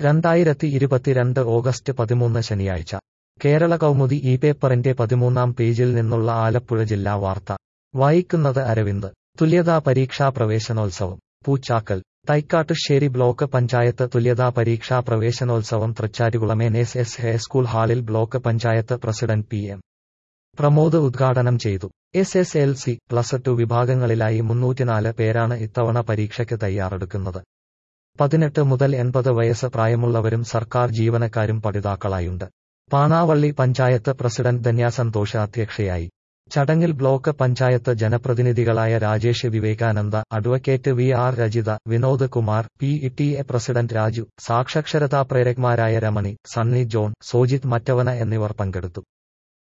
രണ്ടായിരത്തി ഇരുപത്തിരണ്ട് ഓഗസ്റ്റ് പതിമൂന്ന് ശനിയാഴ്ച കേരള കൗമുദി ഈ പേപ്പറിന്റെ പതിമൂന്നാം പേജിൽ നിന്നുള്ള ആലപ്പുഴ ജില്ലാ വാർത്ത വായിക്കുന്നത് അരവിന്ദ് തുല്യതാ പരീക്ഷാ പ്രവേശനോത്സവം പൂച്ചാക്കൽ തൈക്കാട്ടുശ്ശേരി ബ്ലോക്ക് പഞ്ചായത്ത് തുല്യതാ പരീക്ഷാ പ്രവേശനോത്സവം Thrichattukulam N S S high school ഹാളിൽ block panchayat president P M Pramod ഉദ്ഘാടനം ചെയ്തു S S L C plus two വിഭാഗങ്ങളിലായി മുന്നൂറ്റിനാല് പേരാണ് ഇത്തവണ പരീക്ഷയ്ക്ക് തയ്യാറെടുക്കുന്നത് പതിനെട്ട് മുതൽ എൺപത് വയസ്സ് പ്രായമുള്ളവരും സർക്കാർ ജീവനക്കാരും പഠിതാക്കളായുണ്ട് പാണാവള്ളി പഞ്ചായത്ത് പ്രസിഡന്റ് ധന്യ സന്തോഷ് അധ്യക്ഷയായി ചടങ്ങിൽ ബ്ലോക്ക് പഞ്ചായത്ത് ജനപ്രതിനിധികളായ Rajesh Vivekananda advocate V R Rajitha Vinod Kumar P T A president Raju സാക്ഷരതാ പ്രേരകന്മാരായ രമണി സണ്ണി ജോൺ സോജിത് മറ്റവന എന്നിവർ പങ്കെടുത്തു